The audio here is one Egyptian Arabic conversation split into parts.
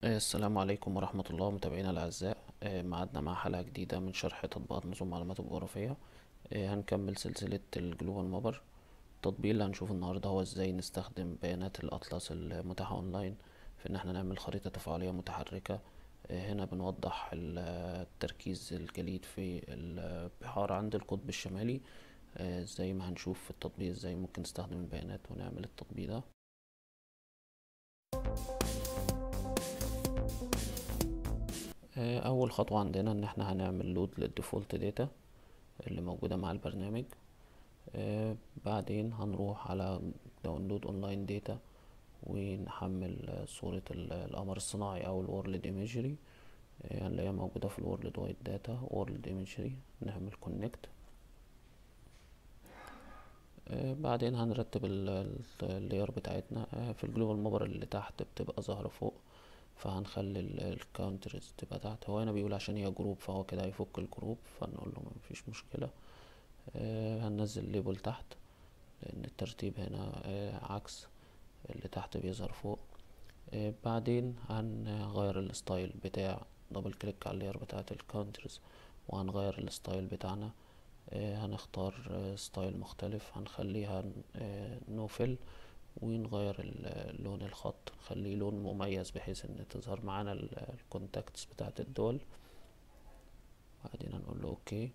آه، السلام عليكم ورحمة الله متابعينا الأعزاء آه، معادنا مع حلقة جديدة من شرح تطبيقات نظم معلومات الجغرافية آه، هنكمل سلسلة الجلوبال مابر التطبيق اللي هنشوفه النهاردة هو ازاي نستخدم بيانات الأطلس المتاحة أونلاين في إن احنا نعمل خريطة تفاعلية متحركة آه، هنا بنوضح ال- التركيز الجليد في البحار عند القطب الشمالي آه، زي ما هنشوف في التطبيق ازاي ممكن نستخدم البيانات ونعمل التطبيق ده آه، اول خطوة عندنا ان احنا هنعمل لود للديفولت داتا اللي موجودة مع البرنامج آه، بعدين هنروح على داونلود اونلاين داتا ونحمل آه، صورة ال- القمر الصناعي او الورلد ايميجري هنلاقيها موجودة في الورلد وايد داتا وورلد ايميجري نعمل كونكت بعدين هنرتب اللاير بتاعتنا آه، في الجلوبال مابر اللي تحت بتبقى ظاهرة فوق فهنخلي الكاونترز تبقى تحت هو هنا بيقول عشان هي جروب فهو كده هيفك الجروب فنقول له مفيش مشكلة آه، هننزل ليبل تحت لان الترتيب هنا آه، عكس اللي تحت بيظهر فوق آه، بعدين هنغير الستايل بتاع دبل كليك على اللاير بتاعة الكاونترز وهنغير الستايل بتاعنا آه، هنختار آه، ستايل مختلف هنخليها نو فيل ونغير ال- لون الخط نخليه لون مميز بحيث ان تظهر معانا الكونتاكتس بتاعة الدول بعدين هنقول له اوكي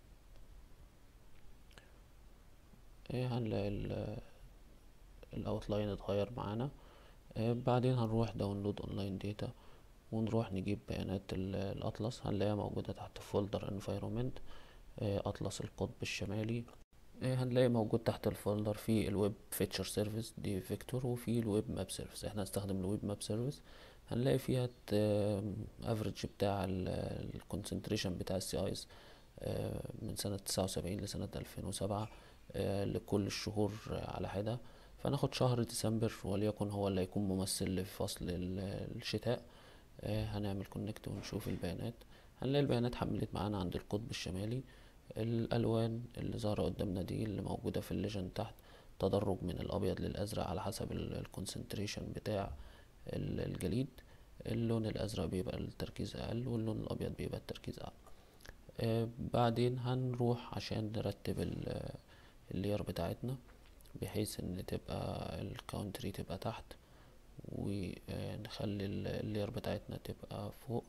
إيه هنلاقي الاوتلاين اتغير معانا آه، بعدين هنروح داونلود اونلاين داتا ونروح نجيب بيانات ال- الاطلس هنلاقيها موجودة تحت فولدر انفايرومنت اطلس القطب الشمالي آه، هنلاقي موجود تحت الفولدر في الويب فيتشر سيرفيس دي فيكتور وفي الويب ماب سيرفيس احنا هنستخدم الويب ماب سيرفيس هنلاقي فيها افريج بتاع الكونسنتريشن بتاع السي ايز من سنة تسعة وسبعين لسنة ألفين وسبعة لكل الشهور آه، على حدة فناخد شهر ديسمبر وليكن هو اللي هيكون ممثل لفصل ال- الشتاء آه، هنعمل كونكت ونشوف البيانات هنلاقي البيانات حملت معانا عند القطب الشمالي الالوان اللي ظاهره قدامنا دي اللي موجوده في الليجن تحت تدرج من الابيض للازرق على حسب الكونسنتريشن بتاع ال- الجليد اللون الازرق بيبقى التركيز اقل واللون الابيض بيبقى التركيز اعلى آه، بعدين هنروح عشان نرتب ال- اللير بتاعتنا بحيث ان تبقى الكاونتري تبقى تحت ونخلي ال- اللير بتاعتنا تبقى فوق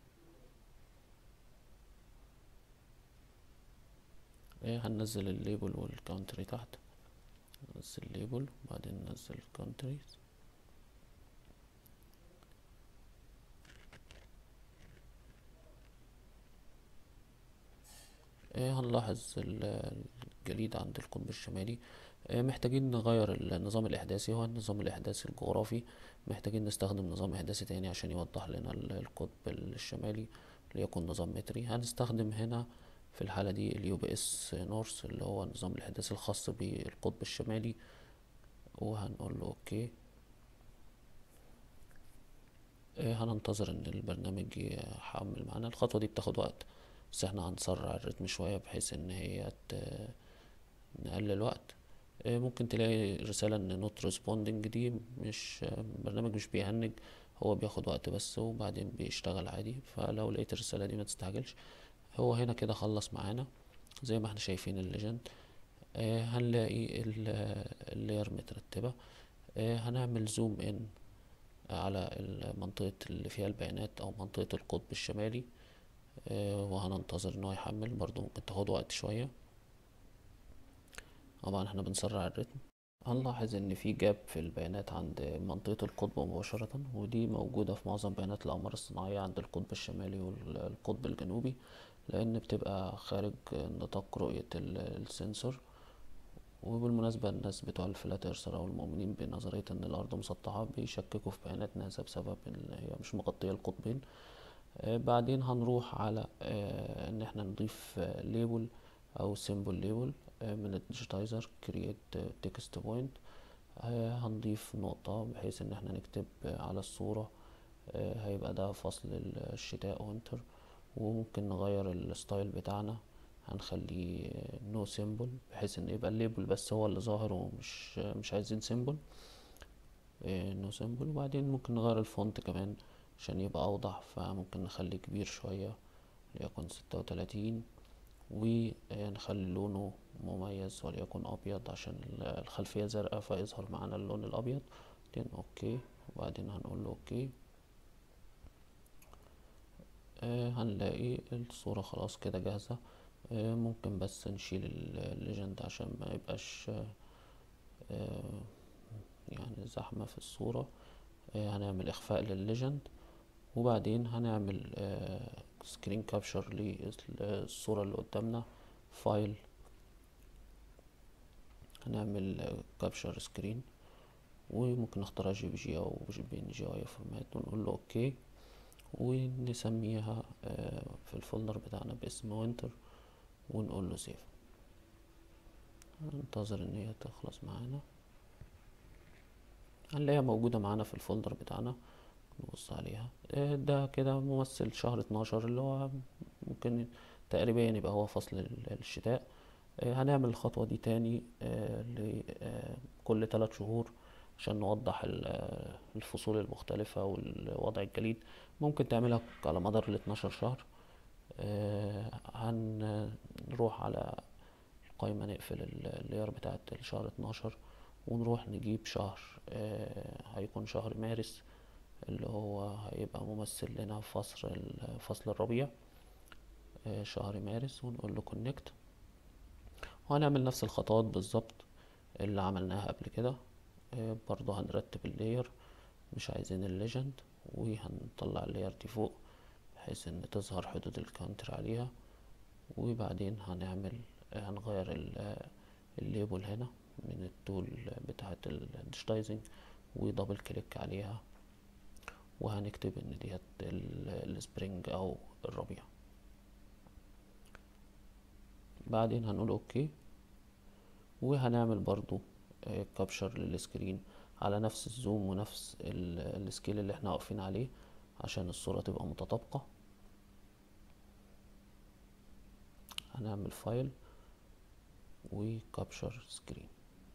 إيه، هننزل الليبل والكاونتري تحت ننزل الليبل وبعدين ننزل الكاونتري إيه، هنلاحظ ال- الجليد عند القطب الشمالي إيه، محتاجين نغير النظام الإحداثي هو النظام الإحداثي الجغرافي محتاجين نستخدم نظام إحداثي تاني عشان يوضح لنا ال- القطب الشمالي ليكن نظام متري هنستخدم هنا في الحالة دي اليو بي اس نورث اللي هو نظام الإحداث الخاص بالقطب الشمالي وهنقول له اوكي إيه، هننتظر ان البرنامج يحمل معانا الخطوة دي بتاخد وقت بس احنا هنسرع الريتم شوية بحيث ان هي ت- نقلل وقت إيه، ممكن تلاقي رسالة ان نوت ريسبوندنج دي مش البرنامج مش بيهنج هو بياخد وقت بس وبعدين بيشتغل عادي فلو لقيت الرسالة دي ما تستعجلش هو هنا كده خلص معانا زي ما احنا شايفين الليجند آه هنلاقي ال- اللاير مترتبة آه هنعمل زوم ان على المنطقة اللي فيها البيانات او منطقة القطب الشمالي آه وهننتظر ان هو يحمل برضو ممكن تاخد وقت شوية طبعا احنا بنسرع الريتم هنلاحظ ان في جاب في البيانات عند منطقة القطب مباشرة ودي موجودة في معظم بيانات الأقمار الصناعية عند القطب الشمالي والقطب الجنوبي لأن بتبقى خارج نطاق رؤية ال- السنسور وبالمناسبة الناس بتوع الفلات ايرثر أو المؤمنين بنظرية إن الأرض مسطحة بيشككوا في بيانات ناسا بسبب إن هي مش مغطية القطبين آه، بعدين هنروح على آه، إن احنا نضيف ليبل أو سيمبل ليبل من الديجيتايزر create text point آه، هنضيف نقطة بحيث إن احنا نكتب آه، على الصورة آه، هيبقى ده فصل الشتاء وينتر وممكن نغير الستايل بتاعنا هنخليه نو سيمبل بحيث ان يبقى الليبل بس هو اللي ظاهر ومش مش عايزين سيمبل نو سيمبل وبعدين ممكن نغير الفونت كمان عشان يبقى اوضح فممكن نخليه كبير شوية وليكن ستة وتلاتين ونخلي لونه مميز وليكن ابيض عشان الخلفية زرقاء فيظهر معانا اللون الابيض بعدين اوكي وبعدين هنقول له اوكي آه هنلاقي الصورة خلاص كده جاهزة آه ممكن بس نشيل الليجند عشان ما يبقاش آه يعني زحمة في الصورة آه هنعمل اخفاء للليجند وبعدين هنعمل آه سكرين كابشر للصورة اللي قدامنا فايل هنعمل كابشر سكرين وممكن نختارها جي بي جي او بي ان جي اي فورمات ونقول له اوكي ونسميها في الفولدر بتاعنا باسم وينتر ونقول له سيف ننتظر ان هي تخلص معانا هنلاقيها موجودة معانا في الفولدر بتاعنا نبص عليها ده كده ممثل شهر اتناشر اللي هو ممكن تقريبا يبقى هو فصل الشتاء هنعمل الخطوة دي تاني لكل تلات شهور عشان نوضح الفصول المختلفة والوضع الجليد ممكن تعملها على مدار الاتناشر شهر هنروح على القايمة نقفل اللاير بتاعة الشهر اتناشر ونروح نجيب شهر هيكون شهر مارس اللي هو هيبقى ممثل لنا فصل فصل الربيع شهر مارس ونقول له كونكت وهنعمل نفس الخطوات بالظبط اللي عملناها قبل كده برضه هنرتب اللاير مش عايزين الليجند وهنطلع اللاير دي فوق بحيث ان تظهر حدود الكاونتر عليها وبعدين هنعمل هنغير الليبل هنا من التول بتاعة الديجيتايزنج ودبل كليك عليها وهنكتب ان ديت السبرينج او الربيع بعدين هنقول اوكي وهنعمل برضو كابشر للسكرين على نفس الزوم ونفس السكيل اللي احنا واقفين عليه عشان الصورة تبقى متطابقة هنعمل فايل وكابشر سكرين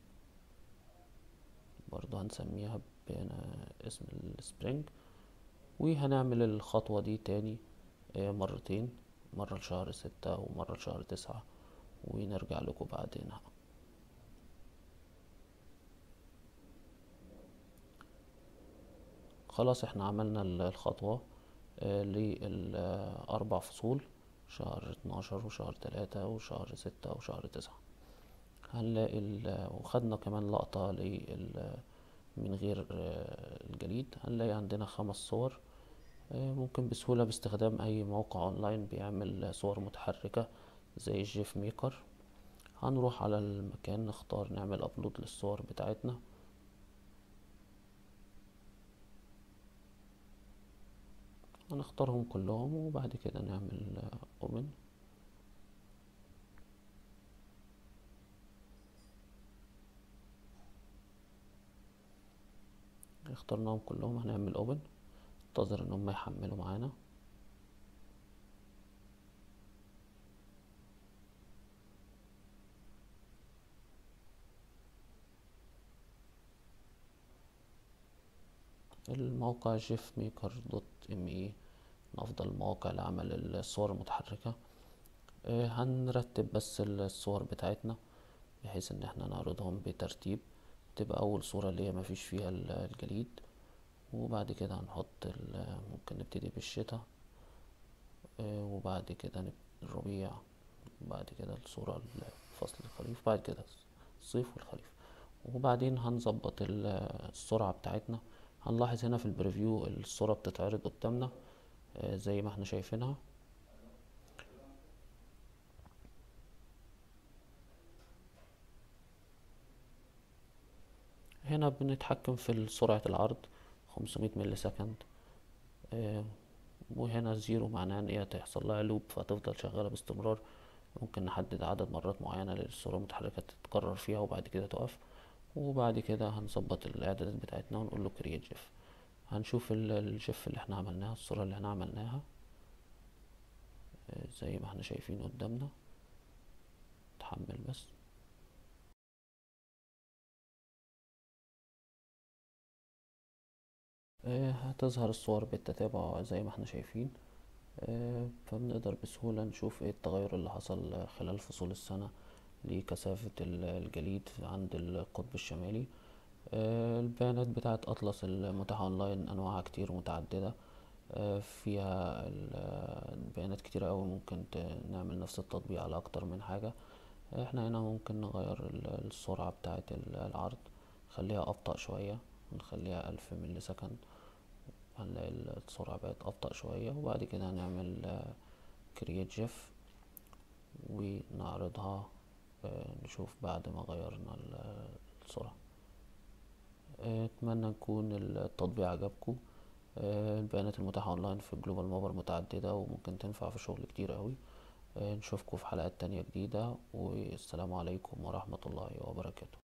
برضو هنسميها باسم السبرينج وهنعمل الخطوة دي تاني مرتين مرة لشهر ستة ومرة لشهر تسعة ونرجع لكم بعدين خلاص احنا عملنا الخطوة للأربع فصول شهر اتناشر وشهر تلاتة وشهر ستة وشهر تسعة هنلاقي وخدنا كمان لقطة لل من غير الجليد هنلاقي عندنا خمس صور ممكن بسهولة باستخدام أي موقع أونلاين بيعمل صور متحركة زي الجيف ميكر هنروح على المكان نختار نعمل أبلود للصور بتاعتنا هنختارهم كلهم وبعد كده نعمل اوبن اخترناهم كلهم هنعمل اوبن انتظر ان هم يحملوا معانا الموقع جيف ميكر دوت ام اي من افضل المواقع لعمل الصور المتحركة هنرتب بس الصور بتاعتنا بحيث ان احنا نعرضهم بترتيب تبقى اول صورة اللي هي مفيش فيها الجليد وبعد كده هنحط ممكن نبتدي بالشتاء وبعد كده الربيع وبعد كده الصورة فصل الخريف بعد كده الصيف والخريف وبعدين هنظبط السرعة بتاعتنا هنلاحظ هنا في البريفيو الصورة بتتعرض قدامنا زي ما احنا شايفينها هنا بنتحكم في سرعة العرض خمسمية ملي سكند وهنا زيرو معناه ان هي تحصل لها لوب فتفضل شغالة باستمرار ممكن نحدد عدد مرات معينة للصورة المتحركة تتكرر فيها وبعد كده تقف وبعد كده هنظبط الاعدادات بتاعتنا ونقول له كرييت جيف هنشوف الجيف اللي احنا عملناها الصورة اللي احنا عملناها زي ما احنا شايفين قدامنا تحمل بس آه، هتظهر الصور بالتتابع زي ما احنا شايفين آه، فبنقدر بسهولة نشوف ايه التغير اللي حصل خلال فصول السنة لكثافة ال- الجليد عند القطب الشمالي آه، البيانات بتاعة أطلس المتاحة أونلاين أنواعها كتير متعددة آه، فيها ال- بيانات كتيرة أوي ممكن ت- نعمل نفس التطبيق على أكتر من حاجة احنا هنا ممكن نغير ال- السرعة بتاعة ال- العرض نخليها أبطأ شوية نخليها ألف ملي سكند هنلاقي السرعة بقت أبطأ شوية وبعد كده هنعمل كرييت جيف ونعرضها آه، نشوف بعد ما غيرنا ال- السرعة آه، أتمنى يكون التطبيق عجبكم آه، البيانات المتاحة أونلاين في جلوبال مابر متعددة وممكن تنفع في شغل كتير قوي آه، نشوفكم في حلقات تانية جديدة والسلام عليكم ورحمة الله وبركاته